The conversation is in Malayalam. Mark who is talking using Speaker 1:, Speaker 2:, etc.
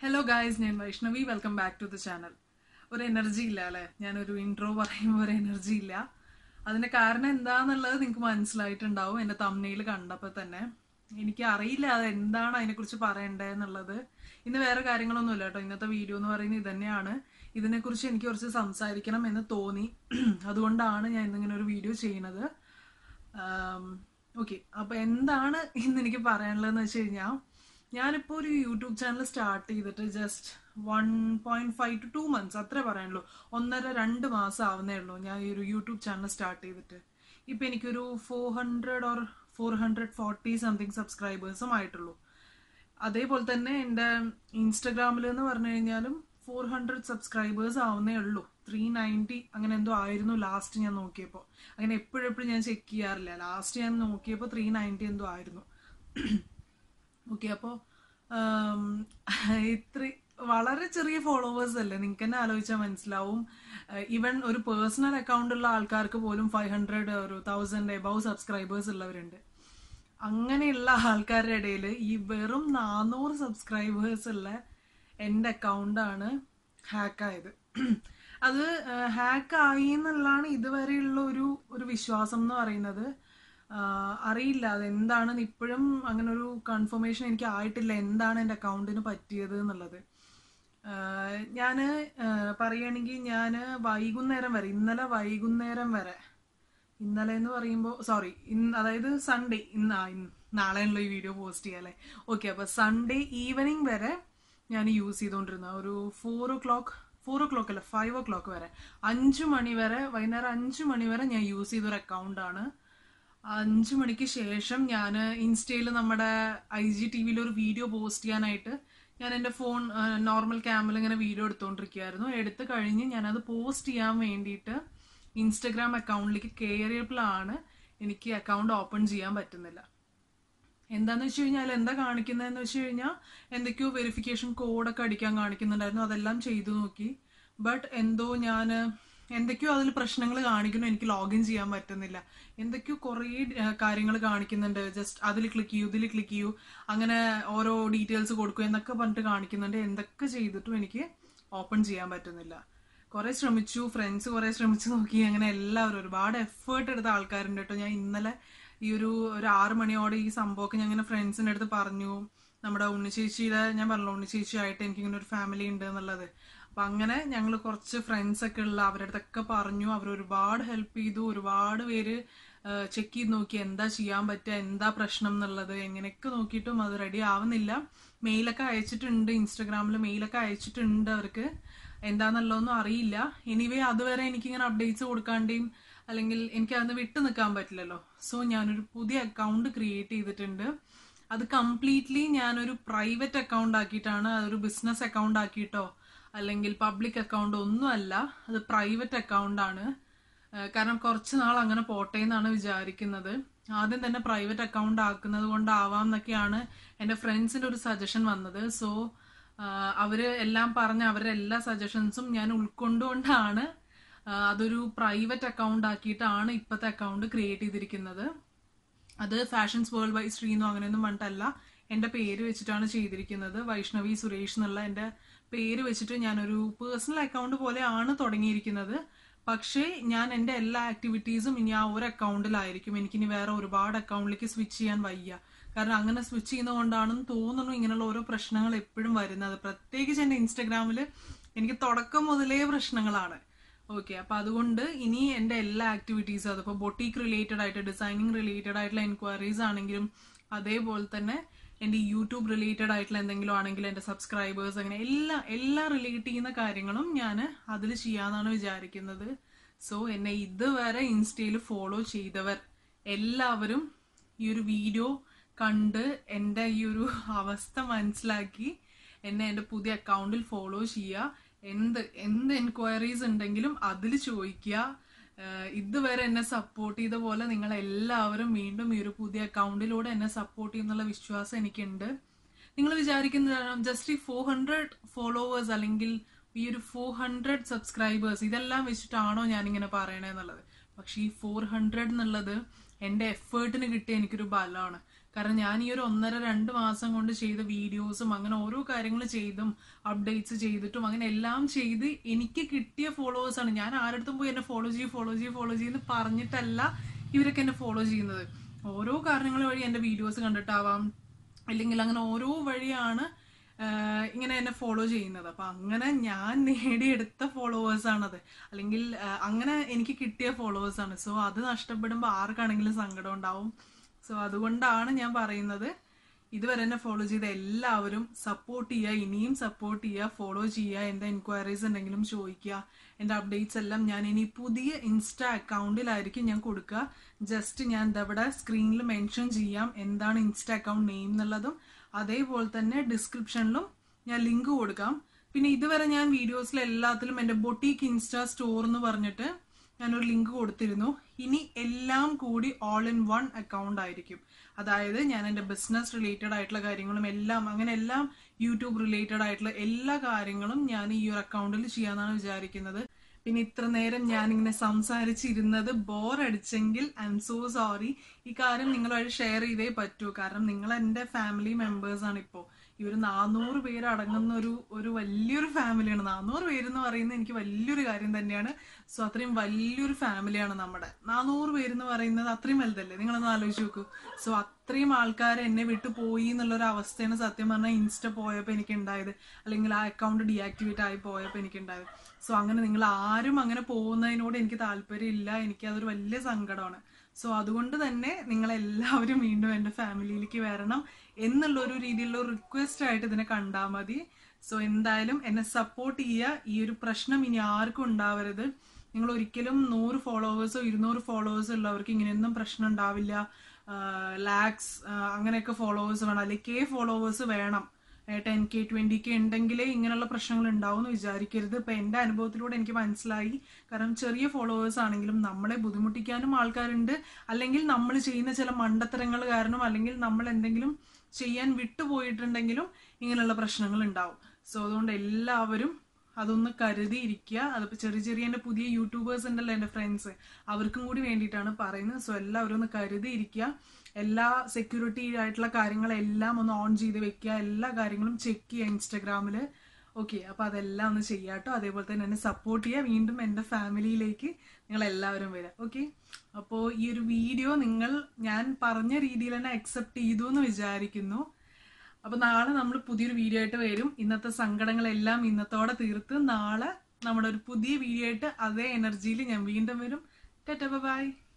Speaker 1: ഹലോ ഗായ്സ് ഞാൻ Vaishnavi welcome back to the channel ഒരു എനർജി ഇല്ല അല്ലേ ഞാനൊരു ഇൻട്രോ പറയുമ്പോൾ ഒരു എനർജി ഇല്ല അതിന്റെ കാരണം എന്താന്നുള്ളത് നിങ്ങൾക്ക് മനസ്സിലായിട്ടുണ്ടാവും എൻ്റെ തമ്മനയിൽ കണ്ടപ്പോൾ തന്നെ എനിക്ക് അറിയില്ല അത് എന്താണ് അതിനെക്കുറിച്ച് പറയണ്ടതെന്നുള്ളത് ഇന്ന് വേറെ കാര്യങ്ങളൊന്നുമില്ല കേട്ടോ ഇന്നത്തെ വീഡിയോ എന്ന് പറയുന്നത് ഇതന്നെയാണ് ഇതിനെക്കുറിച്ച് എനിക്ക് കുറച്ച് സംസാരിക്കണം എന്ന് തോന്നി അതുകൊണ്ടാണ് ഞാൻ ഇന്നിങ്ങനെ ഒരു വീഡിയോ ചെയ്യുന്നത് ഓക്കെ അപ്പൊ എന്താണ് ഇന്ന് എനിക്ക് പറയാനുള്ളതെന്ന് വെച്ച് കഴിഞ്ഞാൽ ഞാനിപ്പോൾ ഒരു യൂട്യൂബ് ചാനൽ സ്റ്റാർട്ട് ചെയ്തിട്ട് just one point five to two months അത്രേ പറയാനുള്ളൂ ഒന്നര രണ്ട് മാസം ആവുന്നേ ഉള്ളൂ ഞാൻ ഈ ഒരു യൂട്യൂബ് ചാനൽ സ്റ്റാർട്ട് ചെയ്തിട്ട് ഇപ്പം എനിക്കൊരു four hundred or four hundred forty something സബ്സ്ക്രൈബേഴ്സും ആയിട്ടുള്ളൂ അതേപോലെ തന്നെ എൻ്റെ ഇൻസ്റ്റഗ്രാമിൽ എന്ന് പറഞ്ഞു കഴിഞ്ഞാലും ഫോർ ഹൺഡ്രഡ് സബ്സ്ക്രൈബേഴ്സ് ആവുന്നേ ഉള്ളൂ ത്രീ നയൻറ്റി അങ്ങനെ എന്തോ ആയിരുന്നു ലാസ്റ്റ് ഞാൻ നോക്കിയപ്പോൾ അങ്ങനെ എപ്പോഴെപ്പോഴും ഞാൻ ചെക്ക് ചെയ്യാറില്ല ലാസ്റ്റ് ഞാൻ നോക്കിയപ്പോൾ ത്രീ നയൻറ്റി എന്തോ ആയിരുന്നു ഓക്കെ അപ്പോൾ ഇത്ര വളരെ ചെറിയ ഫോളോവേഴ്സ് അല്ലേ നിങ്ങൾക്ക് തന്നെ ആലോചിച്ചാൽ മനസ്സിലാവും ഈവൻ ഒരു പേഴ്സണൽ അക്കൗണ്ട് ഉള്ള ആൾക്കാർക്ക് പോലും ഫൈവ് ഹൺഡ്രഡ് ഒരു തൗസൻഡ് എബവ് സബ്സ്ക്രൈബേഴ്സ് ഉള്ളവരുണ്ട് അങ്ങനെയുള്ള ആൾക്കാരുടെ ഇടയിൽ ഈ വെറും നാനൂറ് സബ്സ്ക്രൈബേഴ്സ് ഉള്ള എൻ്റെ അക്കൗണ്ടാണ് ഹാക്കായത് അത് ഹാക്കായി എന്നുള്ളതാണ് ഇതുവരെയുള്ള ഒരു ഒരു വിശ്വാസം എന്ന് പറയുന്നത് അറിയില്ല അതെന്താണെന്ന് ഇപ്പോഴും അങ്ങനെ ഒരു കൺഫർമേഷൻ എനിക്ക് ആയിട്ടില്ല എന്താണ് എൻ്റെ അക്കൗണ്ടിന് പറ്റിയത് എന്നുള്ളത് ഞാൻ പറയുകയാണെങ്കിൽ ഞാൻ വൈകുന്നേരം വരെ ഇന്നലെ വൈകുന്നേരം വരെ ഇന്നലെ എന്ന് പറയുമ്പോൾ സോറി ഇന്ന് അതായത് സൺഡേ ഇന്ന് നാളെയുള്ള ഈ വീഡിയോ പോസ്റ്റ് ചെയ്യാം ഓക്കെ അപ്പോൾ സൺഡേ ഈവനിങ് വരെ ഞാൻ യൂസ് ചെയ്തുകൊണ്ടിരുന്ന ഒരു four o'clock four o'clock അല്ല ഫൈവ് ഓ ക്ലോക്ക് വരെ അഞ്ചു മണി വരെ വൈകുന്നേരം അഞ്ചു മണി വരെ ഞാൻ യൂസ് ചെയ്തൊരു അക്കൗണ്ടാണ് അഞ്ചു മണിക്ക് ശേഷം ഞാൻ ഇൻസ്റ്റയിൽ നമ്മുടെ ഐ ജി ടി വിയിൽ ഒരു വീഡിയോ പോസ്റ്റ് ചെയ്യാനായിട്ട് ഞാൻ എൻ്റെ ഫോൺ നോർമൽ ക്യാമിൽ ഇങ്ങനെ വീഡിയോ എടുത്തുകൊണ്ടിരിക്കുകയായിരുന്നു എടുത്തു കഴിഞ്ഞ് ഞാനത് പോസ്റ്റ് ചെയ്യാൻ വേണ്ടിയിട്ട് ഇൻസ്റ്റഗ്രാം അക്കൗണ്ടിലേക്ക് കയറിയപ്പോഴാണ് എനിക്ക് അക്കൗണ്ട് ഓപ്പൺ ചെയ്യാൻ പറ്റുന്നില്ല എന്താന്ന് വെച്ച് കഴിഞ്ഞാൽ എന്താ കാണിക്കുന്നതെന്ന് വെച്ച് കഴിഞ്ഞാൽ എന്തൊക്കെയോ വെരിഫിക്കേഷൻ കോഡൊക്കെ അടിക്കാൻ കാണിക്കുന്നുണ്ടായിരുന്നു അതെല്ലാം ചെയ്തു നോക്കി ബട്ട് എന്തോ ഞാൻ എന്തൊക്കെയോ അതിൽ പ്രശ്നങ്ങൾ കാണിക്കുന്നു എനിക്ക് ലോഗിൻ ചെയ്യാൻ പറ്റുന്നില്ല എന്തൊക്കെയോ കുറേ കാര്യങ്ങൾ കാണിക്കുന്നുണ്ട് ജസ്റ്റ് അതിൽ ക്ലിക്ക് ചെയ്യൂ ഇതിൽ ക്ലിക്ക് ചെയ്യൂ അങ്ങനെ ഓരോ ഡീറ്റെയിൽസ് കൊടുക്കൂ എന്നൊക്കെ പറഞ്ഞിട്ട് കാണിക്കുന്നുണ്ട് എന്തൊക്കെ ചെയ്തിട്ടും എനിക്ക് ഓപ്പൺ ചെയ്യാൻ പറ്റുന്നില്ല കുറെ ശ്രമിച്ചു ഫ്രണ്ട്സ് കുറെ ശ്രമിച്ചു നോക്കി അങ്ങനെ എല്ലാവരും ഒരുപാട് എഫേർട്ട് എടുത്ത ആൾക്കാരുണ്ട് കേട്ടോ ഞാൻ ഇന്നലെ ഈ ഒരു ഒരു ആറ് മണിയോടെ ഈ സംഭവമൊക്കെ ഞാൻ ഇങ്ങനെ ഫ്രണ്ട്സിൻ്റെ അടുത്ത് പറഞ്ഞു നമ്മുടെ ഉണ്ണിച്ചേച്ചിയുടെ ഞാൻ പറഞ്ഞു ഉണ്ണിച്ചേച്ചിയായിട്ട് എനിക്കിങ്ങനെ ഒരു ഫാമിലി ഉണ്ട് എന്നുള്ളത് അപ്പൊ അങ്ങനെ ഞങ്ങൾ കുറച്ച് ഫ്രണ്ട്സ് ഒക്കെ ഉള്ള അവരുടെ അടുത്തൊക്കെ പറഞ്ഞു അവർ ഒരുപാട് ഹെൽപ്പ് ചെയ്തു ഒരുപാട് പേര് ചെക്ക് ചെയ്ത് നോക്കി എന്താ ചെയ്യാൻ പറ്റുക എന്താ പ്രശ്നം എന്നുള്ളത് എങ്ങനെയൊക്കെ നോക്കിയിട്ടും അത് റെഡി ആവുന്നില്ല മെയിലൊക്കെ അയച്ചിട്ടുണ്ട് ഇൻസ്റ്റഗ്രാമിൽ മെയിലൊക്കെ അയച്ചിട്ടുണ്ട് അവർക്ക് എന്താന്നുള്ളതൊന്നും അറിയില്ല എനിവേ അതുവരെ എനിക്കിങ്ങനെ അപ്ഡേറ്റ്സ് കൊടുക്കാണ്ടേയും അല്ലെങ്കിൽ എനിക്ക് അതൊന്ന് വിട്ടു നിൽക്കാൻ പറ്റില്ലല്ലോ സോ ഞാനൊരു പുതിയ അക്കൗണ്ട് ക്രിയേറ്റ് ചെയ്തിട്ടുണ്ട് അത് കംപ്ലീറ്റ്ലി ഞാനൊരു പ്രൈവറ്റ് അക്കൗണ്ട് ആക്കിയിട്ടാണ് അതൊരു ബിസിനസ് അക്കൗണ്ട് ആക്കിയിട്ടോ അല്ലെങ്കിൽ പബ്ലിക് അക്കൗണ്ട് ഒന്നുമല്ല അത് പ്രൈവറ്റ് അക്കൗണ്ട് ആണ് കാരണം കുറച്ച് നാൾ അങ്ങനെ പോട്ടെ എന്നാണ് വിചാരിക്കുന്നത് ആദ്യം തന്നെ പ്രൈവറ്റ് അക്കൗണ്ട് ആക്കുന്നത് കൊണ്ടാവാം എന്നൊക്കെയാണ് എൻ്റെ ഫ്രണ്ട്സിൻ്റെ ഒരു സജഷൻ വന്നത് സോ അവര് എല്ലാം പറഞ്ഞ അവരുടെ എല്ലാ സജഷൻസും ഞാൻ ഉൾക്കൊണ്ടുകൊണ്ടാണ് അതൊരു പ്രൈവറ്റ് അക്കൗണ്ട് ആക്കിയിട്ടാണ് ഇപ്പോഴത്തെ അക്കൗണ്ട് ക്രിയേറ്റ് ചെയ്തിരിക്കുന്നത് അത് ഫാഷൻസ് വേൾഡ് വൈ ശ്രീന്നോ അങ്ങനെയൊന്നും പറഞ്ഞിട്ടല്ല എൻ്റെ പേര് വെച്ചിട്ടാണ് ചെയ്തിരിക്കുന്നത് വൈഷ്ണവി സുരേഷ് എന്നുള്ള എൻ്റെ പേര് വെച്ചിട്ട് ഞാനൊരു പേഴ്സണൽ അക്കൗണ്ട് പോലെയാണ് തുടങ്ങിയിരിക്കുന്നത് പക്ഷേ ഞാൻ എൻ്റെ എല്ലാ ആക്ടിവിറ്റീസും ഇനി ആ ഒരു അക്കൗണ്ടിലായിരിക്കും എനിക്കിനി വേറെ ഒരുപാട് അക്കൗണ്ടിലേക്ക് സ്വിച്ച് ചെയ്യാൻ വയ്യ കാരണം അങ്ങനെ സ്വിച്ച് ചെയ്യുന്നതുകൊണ്ടാണെന്ന് തോന്നുന്നു ഇങ്ങനെയുള്ള ഓരോ പ്രശ്നങ്ങൾ എപ്പോഴും വരുന്നത് പ്രത്യേകിച്ച് എൻ്റെ ഇൻസ്റ്റഗ്രാമിൽ എനിക്ക് തുടക്കം മുതലേ പ്രശ്നങ്ങളാണ് ഓക്കെ അപ്പൊ അതുകൊണ്ട് ഇനി എൻ്റെ എല്ലാ ആക്ടിവിറ്റീസും അതിപ്പോൾ ബൊട്ടീക്ക് റിലേറ്റഡ് ആയിട്ട് ഡിസൈനിങ് റിലേറ്റഡ് ആയിട്ടുള്ള എൻക്വയറീസ് ആണെങ്കിലും അതേപോലെ തന്നെ എൻ്റെ യൂട്യൂബ് റിലേറ്റഡ് ആയിട്ടുള്ള എന്തെങ്കിലും ആണെങ്കിൽ എൻ്റെ സബ്സ്ക്രൈബേഴ്സ് അങ്ങനെ എല്ലാ എല്ലാം റിലേറ്റ് ചെയ്യുന്ന കാര്യങ്ങളും ഞാൻ അതിൽ ചെയ്യാന്നാണ് വിചാരിക്കുന്നത് സോ എന്നെ ഇതുവരെ ഇൻസ്റ്റയിൽ ഫോളോ ചെയ്തവർ എല്ലാവരും ഈ ഒരു വീഡിയോ കണ്ട് എൻ്റെ ഈ ഒരു അവസ്ഥ മനസ്സിലാക്കി എന്നെ എൻ്റെ പുതിയ അക്കൗണ്ടിൽ ഫോളോ ചെയ്യുക എന്ത് എന്ത് എൻക്വയറീസ് ഉണ്ടെങ്കിലും അതിൽ ചോദിക്കുക ഇതുവരെ എന്നെ സപ്പോർട്ട് ചെയ്ത പോലെ നിങ്ങൾ എല്ലാവരും വീണ്ടും ഈ ഒരു പുതിയ അക്കൗണ്ടിലൂടെ എന്നെ സപ്പോർട്ട് ചെയ്യുന്നുള്ള വിശ്വാസം എനിക്കുണ്ട് നിങ്ങൾ വിചാരിക്കുന്നത് ജസ്റ്റ് ഈ ഫോർ ഹൺഡ്രഡ് ഫോളോവേഴ്സ് അല്ലെങ്കിൽ ഈ ഒരു ഫോർ ഹൺഡ്രഡ് സബ്സ്ക്രൈബേഴ്സ് ഇതെല്ലാം വെച്ചിട്ടാണോ ഞാനിങ്ങനെ പറയണേന്നുള്ളത് പക്ഷെ ഈ ഫോർ ഹൺഡ്രഡ് എന്നുള്ളത് എൻ്റെ എഫേർട്ടിന് കിട്ടിയ എനിക്കൊരു ബലമാണ് കാരണം ഞാൻ ഈ ഒരു ഒന്നര രണ്ട് മാസം കൊണ്ട് ചെയ്ത വീഡിയോസും അങ്ങനെ ഓരോ കാര്യങ്ങൾ ചെയ്തും അപ്ഡേറ്റ്സ് ചെയ്തിട്ടും അങ്ങനെ എല്ലാം ചെയ്ത് എനിക്ക് കിട്ടിയ ഫോളോവേഴ്സ് ആണ് ഞാൻ ആരടുത്തും പോയി എന്നെ ഫോളോ ചെയ്യും ഫോളോ ചെയ്യും ഫോളോ ചെയ്യുന്നു പറഞ്ഞിട്ടല്ല ഇവരൊക്കെ എന്നെ ഫോളോ ചെയ്യുന്നത് ഓരോ കാരണങ്ങൾ വഴി എൻ്റെ വീഡിയോസ് കണ്ടിട്ടാവാം അല്ലെങ്കിൽ അങ്ങനെ ഓരോ വഴിയാണ് ആഹ് ഇങ്ങനെ എന്നെ ഫോളോ ചെയ്യുന്നത് അപ്പൊ അങ്ങനെ ഞാൻ നേടിയെടുത്ത ഫോളോവേഴ്സ് ആണത് അല്ലെങ്കിൽ ആഹ് അങ്ങനെ എനിക്ക് കിട്ടിയ ഫോളോവേഴ്സ് ആണ് സോ അത് നഷ്ടപ്പെടുമ്പോൾ ആർക്കാണെങ്കിലും സങ്കടം ഉണ്ടാവും സോ അതുകൊണ്ടാണ് ഞാൻ പറയുന്നത് ഇതുവരെ എന്നെ ഫോളോ ചെയ്ത എല്ലാവരും സപ്പോർട്ട് ചെയ്യുക ഇനിയും സപ്പോർട്ട് ചെയ്യുക ഫോളോ ചെയ്യുക എൻ്റെ എൻക്വയറീസ് എന്തെങ്കിലും ചോദിക്കുക എൻ്റെ അപ്ഡേറ്റ്സ് എല്ലാം ഞാൻ ഇനി പുതിയ ഇൻസ്റ്റ അക്കൗണ്ടിലായിരിക്കും ഞാൻ കൊടുക്കുക ജസ്റ്റ് ഞാൻ ഇതവിടെ സ്ക്രീനിൽ മെൻഷൻ ചെയ്യാം എന്താണ് ഇൻസ്റ്റ അക്കൗണ്ട് നെയിം എന്നുള്ളതും അതേപോലെ തന്നെ ഡിസ്ക്രിപ്ഷനിലും ഞാൻ ലിങ്ക് കൊടുക്കാം പിന്നെ ഇതുവരെ ഞാൻ വീഡിയോസിൽ എല്ലാത്തിലും എൻ്റെ ബൊട്ടീക്ക് ഇൻസ്റ്റ സ്റ്റോർ എന്ന് പറഞ്ഞിട്ട് ഞാനൊരു ലിങ്ക് കൊടുത്തിരുന്നു ഇനി എല്ലാം കൂടി ഓൾ ഇൻ വൺ അക്കൗണ്ട് ആയിരിക്കും അതായത് ഞാൻ എൻ്റെ ബിസിനസ് റിലേറ്റഡ് ആയിട്ടുള്ള കാര്യങ്ങളും എല്ലാം അങ്ങനെ എല്ലാം യൂട്യൂബ് റിലേറ്റഡ് ആയിട്ടുള്ള എല്ലാ കാര്യങ്ങളും ഞാൻ ഈ ഒരു അക്കൗണ്ടിൽ ചെയ്യാന്നാണ് വിചാരിക്കുന്നത് പിന്നെ ഇത്ര നേരം ഞാനിങ്ങനെ സംസാരിച്ചിരുന്നത് ബോർ അടിച്ചെങ്കിൽ ഐ എം സോ സോറി ഈ കാര്യം നിങ്ങളുമായിട്ട് ഷെയർ ചെയ്തേ പറ്റൂ കാരണം നിങ്ങൾ എൻ്റെ ഫാമിലി മെമ്പേഴ്സ് ആണ് ഇപ്പോൾ ഈ ഒരു നാനൂറ് പേര് അടങ്ങുന്ന ഒരു ഒരു വലിയൊരു ഫാമിലിയാണ് നാനൂറ് പേരെന്ന് പറയുന്നത് എനിക്ക് വലിയൊരു കാര്യം തന്നെയാണ് സോ അത്രയും വലിയൊരു ഫാമിലിയാണ് നമ്മുടെ നാനൂറ് പേരെന്ന് പറയുന്നത് അത്രയും വലുതല്ലേ നിങ്ങളൊന്ന് ആലോചിച്ച് നോക്കൂ സോ അത്രയും ആൾക്കാർ എന്നെ വിട്ടു പോയി എന്നുള്ളൊരു അവസ്ഥയാണ് സത്യം പറഞ്ഞാൽ ഇൻസ്റ്റ പോയപ്പോൾ എനിക്ക് ഉണ്ടായത് അല്ലെങ്കിൽ ആ അക്കൗണ്ട് ഡീആക്ടിവേറ്റ് ആയി പോയപ്പോൾ എനിക്ക് ഉണ്ടായത് സോ അങ്ങനെ നിങ്ങൾ ആരും അങ്ങനെ പോകുന്നതിനോട് എനിക്ക് താല്പര്യമില്ല എനിക്ക് അതൊരു വലിയ സങ്കടമാണ് സോ അതുകൊണ്ട് തന്നെ നിങ്ങൾ എല്ലാവരും വീണ്ടും എൻ്റെ ഫാമിലിയിലേക്ക് വരണം എന്നുള്ള ഒരു രീതിയിലുള്ള റിക്വസ്റ്റ് ആയിട്ട് ഇതിനെ കണ്ടാൽ മതി സോ എന്തായാലും എന്നെ സപ്പോർട്ട് ചെയ്യുക ഈ ഒരു പ്രശ്നം ഇനി ആർക്കും ഉണ്ടാവരുത് നിങ്ങൾ ഒരിക്കലും നൂറ് ഫോളോവേഴ്സോ ഇരുന്നൂറ് ഫോളോവേഴ്സോ ഉള്ളവർക്ക് ഇങ്ങനെയൊന്നും പ്രശ്നം ഉണ്ടാവില്ല ലാക്സ് അങ്ങനെയൊക്കെ ഫോളോവേഴ്സ് വേണം അല്ലെങ്കിൽ കെ ഫോളോവേഴ്സ് വേണം ടെൻ കെ ട്വന്റി കെ ഉണ്ടെങ്കിലേ ഇങ്ങനെയുള്ള പ്രശ്നങ്ങൾ ഉണ്ടാവും എന്ന് വിചാരിക്കരുത് ഇപ്പൊ എന്റെ അനുഭവത്തിലൂടെ എനിക്ക് മനസ്സിലായി കാരണം ചെറിയ ഫോളോവേഴ്സ് ആണെങ്കിലും നമ്മളെ ബുദ്ധിമുട്ടിക്കാനും ആൾക്കാരുണ്ട് അല്ലെങ്കിൽ നമ്മൾ ചെയ്യുന്ന ചില മണ്ടത്തരങ്ങൾ കാരണം അല്ലെങ്കിൽ നമ്മൾ എന്തെങ്കിലും ചെയ്യാൻ വിട്ടുപോയിട്ടുണ്ടെങ്കിലും ഇങ്ങനെയുള്ള പ്രശ്നങ്ങൾ ഉണ്ടാവും സോ അതുകൊണ്ട് എല്ലാവരും അതൊന്ന് കരുതിയിരിക്കുക അതിപ്പോൾ ചെറിയ ചെറിയ എൻ്റെ പുതിയ യൂട്യൂബേഴ്സ് ഉണ്ടല്ലോ എൻ്റെ ഫ്രണ്ട്സ് അവർക്കും കൂടി വേണ്ടിയിട്ടാണ് പറയുന്നത് സോ എല്ലാവരും ഒന്ന് കരുതിയിരിക്കുക എല്ലാ സെക്യൂരിറ്റി ആയിട്ടുള്ള കാര്യങ്ങളെല്ലാം ഒന്ന് ഓൺ ചെയ്ത് വെക്കുക എല്ലാ കാര്യങ്ങളും ചെക്ക് ചെയ്യുക ഇൻസ്റ്റഗ്രാമിൽ ഓക്കെ അപ്പോൾ അതെല്ലാം ഒന്ന് ചെയ്യാട്ടോ അതേപോലെ തന്നെ എന്നെ സപ്പോർട്ട് ചെയ്യുക വീണ്ടും എൻ്റെ ഫാമിലിയിലേക്ക് നിങ്ങൾ എല്ലാവരും വരാം ഓക്കെ അപ്പോൾ ഈ ഒരു വീഡിയോ നിങ്ങൾ ഞാൻ പറഞ്ഞ രീതിയിൽ തന്നെ അക്സെപ്റ്റ് ചെയ്തു എന്ന് വിചാരിക്കുന്നു അപ്പൊ നാളെ നമ്മൾ പുതിയൊരു വീഡിയോ ആയിട്ട് വരും ഇന്നത്തെ സങ്കടങ്ങളെല്ലാം ഇന്നത്തോടെ തീർത്ത് നാളെ നമ്മുടെ ഒരു പുതിയ വീഡിയോ ആയിട്ട് അതേ എനർജിയിൽ ഞാൻ വീണ്ടും വരും ടെറ്റ ബൈ